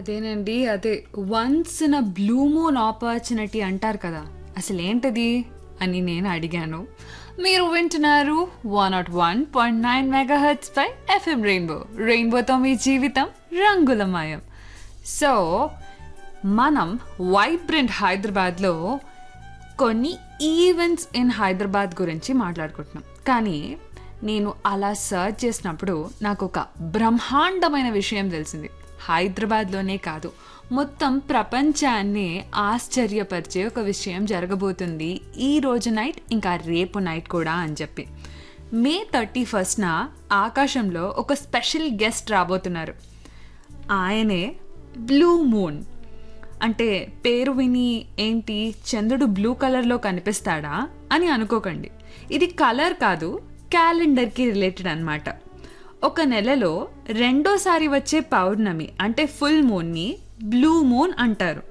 అదేనండి అదే once in a blue moon opportunity అంటారు కదా అసలు ఏంటది అని నేను అడిగాను మీరు వింటున్నారు one naught one point nine megahertz పై ఎఫ్ఎం రెయిన్బో రెయిన్బోతో మీ జీవితం రంగులమయం సో మనం వైబ్రెంట్ హైదరాబాద్లో కొన్ని ఈవెంట్స్ ఇన్ హైదరాబాద్ గురించి మాట్లాడుకుంటున్నాం కానీ నేను అలా సర్చ్ చేసినప్పుడు నాకు ఒక బ్రహ్మాండమైన విషయం తెలిసింది హైదరాబాద్లోనే కాదు మొత్తం ప్రపంచాన్ని ఆశ్చర్యపరిచే ఒక విషయం జరగబోతుంది ఈ రోజు నైట్ ఇంకా రేపు నైట్ కూడా అని చెప్పి మే థర్టీ ఫస్ట్న ఆకాశంలో ఒక స్పెషల్ గెస్ట్ రాబోతున్నారు ఆయనే బ్లూ మూన్ అంటే పేరు విని ఏంటి చంద్రుడు బ్లూ కలర్లో కనిపిస్తాడా అని అనుకోకండి ఇది కలర్ కాదు క్యాలెండర్కి రిలేటెడ్ అన్నమాట ఒక నెలలో రెండోసారి వచ్చే పౌర్ణమి అంటే ఫుల్ మూన్ని బ్లూ మూన్ అంటారు